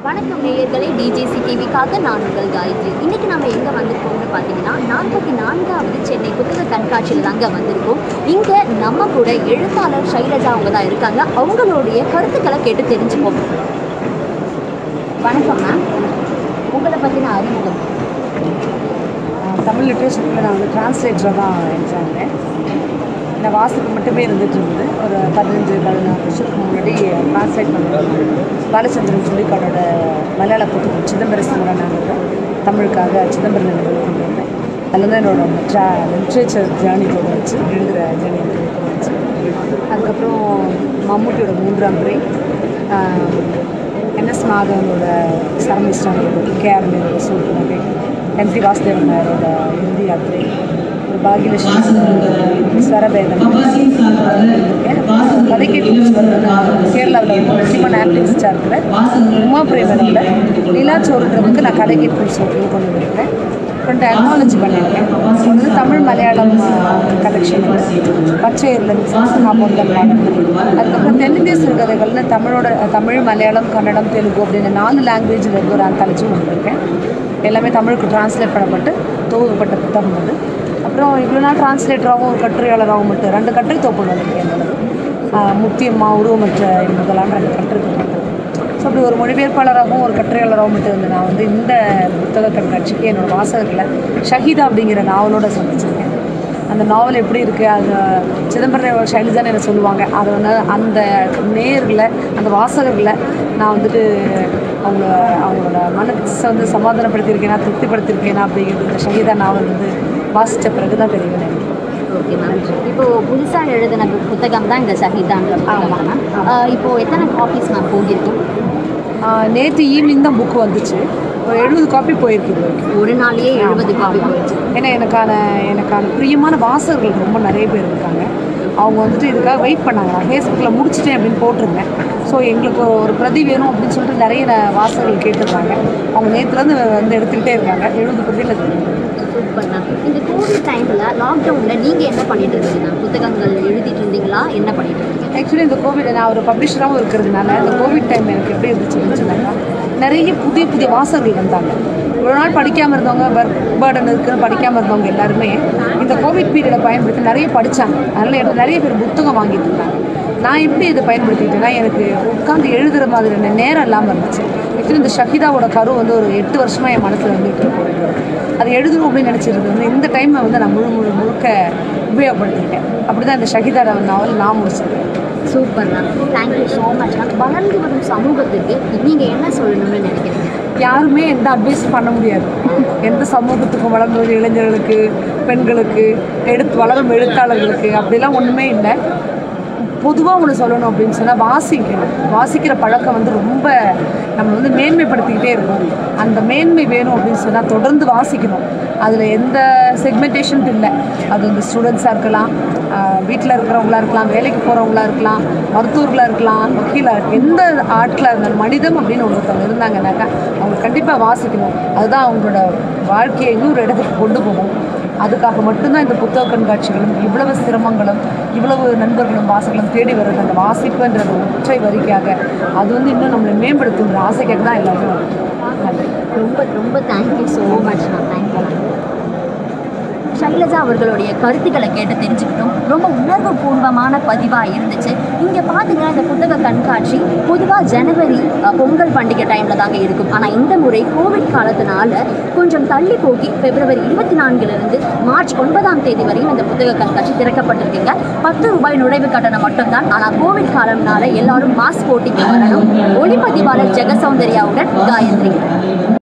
வணக்கம் நேயர்களே டிஜேசி டிவிக்காக நான் உங்கள் காயத்ரி இன்னைக்கு நம்ம எங்கே வந்திருக்கோம்னு பார்த்தீங்கன்னா நாற்பத்தி நான்காவது சென்னை புத்தக கண்காட்சியில் தாங்க வந்திருக்கோம் இங்கே நம்ம கூட எழுத்தாளர் சைலஜா அவங்க தான் இருக்காங்க அவங்களுடைய கருத்துக்களை கேட்டு தெரிஞ்சுப்போம் வணக்கம் மேம் உங்களை பற்றின அறிமுகம் ஆஹ் தமிழ் லிட்ரேச்சரில் நான் வந்து டிரான்ஸ்லேட்டராக தான் இருந்தேன் நான் வாசிப்பு மட்டுமே இருந்துட்டு இருந்தது ஒரு பதினஞ்சு பதினாறு வருஷத்துக்கு முன்னாடி டிரான்ஸ்லேட் பண்ணுறது பாலச்சந்திரன் சொல்லிக்காடோட மலையாள புத்தகம் சிதம்பர சிமரனானது தமிழுக்காக சிதம்பரம் நிலையில் கொண்டு வந்தேன் அதில் தான் என்னோட ட்ரா லிட்ரேச்சர் ஜேர்னி தொடர்ச்சி எழுதுகிற ஜேர்னி எனக்கு தொடர்ச்சி அதுக்கப்புறம் மம்முட்டியோட மூன்றாம் துறை என்எஸ் மாதவனோட சரமிஸ்டானோட கேஆர்மியோட சூழ்நிலை எம்டி வாசுதேவன் நாயரோட இறுதி யாத்திரை ஒரு பாகியலட்சுமி ஸ்வரபேதம் கதைக்கு கேரளாவில் வந்து நரசிம்மன் ஆக்டிவிஸ்டாக இருக்கிற உமா பிரேமனில் நிலாச்சோறுன்றதுக்கு நான் கதை கேட்கும் சோறு கொண்டு வந்திருக்கேன் ரெண்டு அக்னாலஜி பண்ணியிருக்கேன் இது வந்து தமிழ் மலையாளம் கலெக்ஷன் பச்சையர்லேருந்து நான் பொருத்தம் பாடம் அதுக்கப்புறம் தென்னிந்திய சிறுகதைகள்னு தமிழோட தமிழ் மலையாளம் கன்னடம் தெலுங்கு அப்படின்னு நாலு லாங்குவேஜில் இருந்து ஒரு அந்தாலஜி வந்திருக்கேன் எல்லாமே தமிழுக்கு டிரான்ஸ்லேட் பண்ணப்பட்டு தொகுக்கப்பட்ட புத்தகம் அது அப்புறம் இவ்வளோ நாள் டிரான்ஸ்லேட்டராகவும் ஒரு கட்டுரையாளராகவும் மட்டும் ரெண்டு கட்டுரை தொகுப்பு வந்திருக்கேன் என்னோடது ஆஹ் முக்கியமா உருவமற்ற என்பதெல்லாம் ரெண்டு கட்டுரை தொகுப்பு ஸோ அப்படி ஒரு மொழிபெயர்ப்பாளராகவும் ஒரு கட்டுரையாளராகவும் மட்டும் இருந்து நான் வந்து இந்த புத்தக கண்காட்சிக்கு என்னோட வாசகர்களை ஷஹீதா அப்படிங்கிற நாவலோட சந்திச்சிருக்கேன் அந்த நாவல் எப்படி இருக்குது அது சிதம்பரம் ஷைலஜான்னு என்ன சொல்லுவாங்க அதை வந்து அந்த நேர்களை அந்த வாசகர்களை நான் வந்துட்டு அவங்க அவங்களோட மனசை வந்து சமாதானப்படுத்தியிருக்கேனா திருப்திப்படுத்தியிருக்கேனா அப்படிங்கிறது இந்த ஷஹீதா நாவல் வந்து வாசித்த பிறகு தான் தெரியும் எனக்கு ஓகே மேம் இப்போ புதுசாக எழுதின பு- புத்தகம் தான் இந்த சஹிதான்ற புத்தகம் மேம் ஆஹ் இப்போ எத்தனை காப்பீஸ் மேம் போகிருக்கும் நேற்று ஈவினிங் தான் புக்கு வந்துச்சு ஒரு எழுபது காப்பி போயிருக்கு இது வரைக்கும் ஒரு நாளையே எழுபது காப்பி போயிடுச்சு ஏன்னா எனக்கான எனக்கான பிரியமான வாசகர்கள் ரொம்ப நிறைய பேர் இருக்காங்க அவங்க வந்துட்டு இதுக்காக வெயிட் பண்ணாங்க நான் ஃபேஸ்புக்கில் முடிச்சிட்டேன் அப்படின்னு போட்டிருந்தேன் ஸோ எங்களுக்கு ஒரு பிரதி வேணும் அப்படின்னு சொல்லிட்டு நிறைய ந- வாசகர்கள் கேட்டிருக்காங்க அவங்க நேற்றுலேருந்து வந்து எடுத்துக்கிட்டே இருக்காங்க எழுபது பிரதியில் சூப்பர் மேம் இந்த கோவிட் டைமில் லாக்டவுனில் நீங்கள் என்ன பண்ணிட்டு இருந்தீங்க மேம் புத்தகங்கள் எழுதிட்டு இருந்தீங்களா என்ன பண்ணிட்டு இருந்தீங்க ஆக்சுவலி இந்த கோவிட் நான் ஒரு பப்ளிஷராகவும் இருக்கிறதுனால இந்த கோவிட் டைம் எனக்கு எப்படி இருந்துச்சுன்னு சொன்னாக்கா நிறைய புதிய புதிய வாசகர்கள் வந்தாங்க ஒரு நாள் படிக்காமல் இருந்தவங்க ஒர்க் பேர்டன் இருக்குன்னு படிக்காமல் இருந்தவங்க எல்லாருமே இந்த கோவிட் பீரியடை பயன்படுத்தி நிறைய படித்தாங்க அதனால் எனக்கு நிறைய பேர் புத்தகம் வாங்கிட்டு இருந்தாங்க நான் எப்படி இதை பயன்படுத்திக்கிட்டேன்னா எனக்கு உட்காந்து எழுதுகிற மாதிரியான நேரம் இல்லாமல் இருந்துச்சு ஆக்சுவலி இந்த ஷஹிதாவோட கரு வந்து ஒரு எட்டு வருஷமாக என் மனசில் வந்துட்டு இருக்கு அது எழுதணும் அப்படின்னு நினச்சிருந்து வந்து இந்த டைமை வந்து நான் முழு முழு முழுக்க உபயோகப்படுத்திக்கிட்டேன் அப்படி தான் இந்த ஷஹிதா நாவல் நான் முடிச்சிருக்கேன் super ma'am thank you so much ma'am வளர்ந்து வரும் சமூகத்துக்கு நீங்கள் என்ன சொல்லணும்னு நினைக்கிறீங்க யாருமே எந்த அட்வைஸும் பண்ண முடியாது எந்த சமூகத்துக்கும் வளர்ந்து வரும் இளைஞர்களுக்கு பெண்களுக்கு எடுத்து வளரும் எழுத்தாளர்களுக்கு அப்படிலாம் ஒன்றுமே இல்லை பொதுவாக ஒன்று சொல்லணும் அப்படின்னு சொன்னால் வாசிக்கணும் வாசிக்கிற பழக்கம் வந்து ரொம்ப நம்ம வந்து மேன்மைப்படுத்திக்கிட்டே இருக்கணும் அந்த மேன்மை வேணும் அப்படின்னு சொன்னால் தொடர்ந்து வாசிக்கணும் அதில் எந்த செக்மெண்டேஷனும் இல்லை அது வந்து ஸ்டூடெண்ட்ஸாக இருக்கலாம் வீட்டில் இருக்கிறவங்களா இருக்கலாம் வேலைக்கு போகிறவங்களா இருக்கலாம் மருத்துவர்களாக இருக்கலாம் வக்கீலாக இருக்கலாம் எந்த ஆட்களாக இருந்தாலும் மனிதம் அப்படின்னு ஒருத்தவங்க இருந்தாங்கன்னாக்கா அவங்க கண்டிப்பாக வாசிக்கணும் அதுதான் அவங்களோட வாழ்க்கையை இன்னொரு இடத்துக்கு கொண்டு போகும் அதுக்காக மட்டும்தான் இந்த புத்தக கண்காட்சிகளும் இவ்வளவு சிரமங்களும் இவ்வளவு நண்பர்களும் வாசகர்களும் தேடி வர்றது அந்த வாசிப்புன்றது ஒற்றை வரிக்காக அது வந்து இன்னும் நம்மளை மேம்படுத்துங்கிற ஆசைக்காக தான் எல்லாரும் வருது. நன்றி ரொம்ப ரொம்ப thank you so much ma'am thank you Shailaja அவர்களுடைய கருத்துக்களை கேட்டு தெரிஞ்சுக்கிட்டோம் ரொம்ப உணர்வு பூர்வமான பதிவாக இருந்துச்சு இங்கே பார்த்தீங்கன்னா இந்த புத்தக கண்காட்சி பொதுவாக ஜனவரி அஹ், பொங்கல் பண்டிகை டைமில் தாங்க இருக்கும் ஆனால் இந்த முறை கோவிட் காலத்தினால கொஞ்சம் தள்ளி போகி பிப்ரவரி இருபத்தி நான்கிலிருந்து மார்ச் ஒன்பதாம் தேதி வரையும் இந்த புத்தக கண்காட்சி திறக்கப்பட்டிருக்குங்க பத்து ரூபாய் நுழைவு கட்டணம் மட்டும்தான் ஆனால் கோவிட் காலம்னால எல்லாரும் மாஸ்க் போட்டிங்க வரணும் ஒளிப்பதிவாளர் ஜெகசௌந்தர்யாவுடன் காயத்ரி